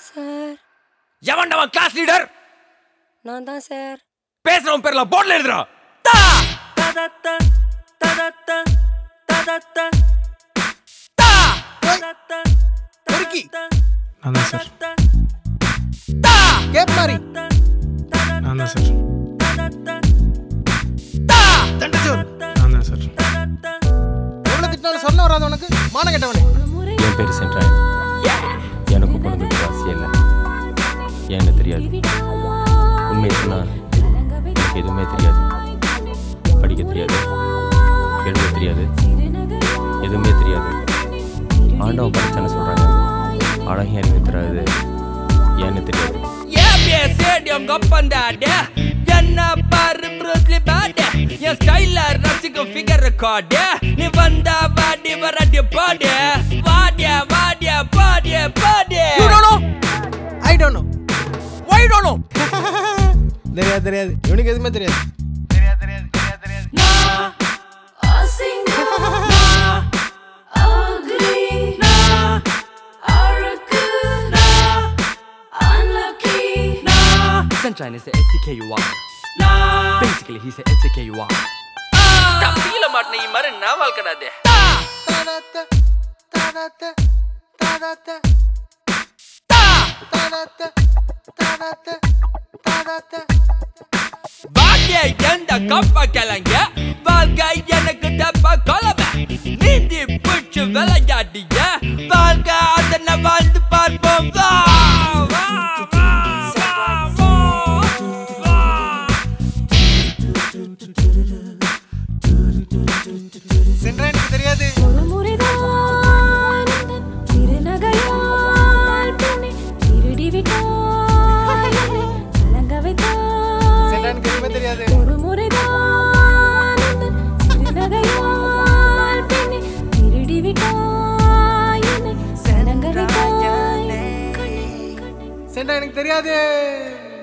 Sir எவன்டவன் class leader நான் தான் sir பேசுறவன் பேர்ல போர்ட்ல எழுதுறா தா ததத்த ததத்த ததத்த தா ததத்த பொறுக்கி. நான் தான் சார் தா கேப் மாதிரி நான் தான் சார் தா தண்டச்சோர் நான் தான் சார் எவ்வளவு திட்டினாலும் சொல்ல வராது உனக்கு மான கெட்டவனே என் பேர் சென்றாயன் எனக்கு பொழுதுக்கு ராசி இல்லை ஏன்னு தெரியாது உண்மையை சொன்னா எனக்கு எதுவுமே தெரியாது படிக்க தெரியாது எழுத தெரியாது எதுவுமே தெரியாது ஆண்டவன் படிச்சான்னு சொல்றாங்க அழகும் எனக்கு தெரியாது ஏன்னு தெரியாது ஏபிஏ ஸ்டேடியம் கப்பந்தாடு என்ன பாரு ப்ரூஸ்லி பாடு என் ஸ்டைல ரசிக்கும் ஃபிகர் ரெக்கார்டு நீ வந்தா வாடி வராடி பாடு வாடிய வாடிய பாடிய பாடு you don't know I don't know why don't know தெரியாது தெரியாது இவனுக்கு எதுவுமே தெரியாது தெரியாது தெரியாது தெரியாது தெரியாது Sunshine is a SDKUR. Basically, he's a SDKUR. தப்பியில மாட்டின இ மாதிரி நான் வாழ்க்கடாது ததத்த ததத்த ததத்த ததத்த ததத்த ததத்த வாடிய எந்த கப்ப கிளங்க வாழ்க்கை எனக்கு டப்ப கொலவை நீந்தி பிடிச்சு விளையாடிய வாழ்க்கை அதனை வாழ்ந்து பார்ப்போம் வா வா வா வா வா வா சென்றா எனக்கு தெரியாது ஒரு முறைதான் உந்தன் திருநகையால் பெண்ணை திருடி விட்டாய் என்னை கலங்க வைத்தாய். சென்றா எனக்கு எதுவுமே தெரியாது ஒரு முறைதான் உந்தன் திருநகையால் பெண்ணை திருடி விட்டாய் என்னை கலங்க வைத்தாய். கண்ணே, கண்ணே சென்றா எனக்கு தெரியாது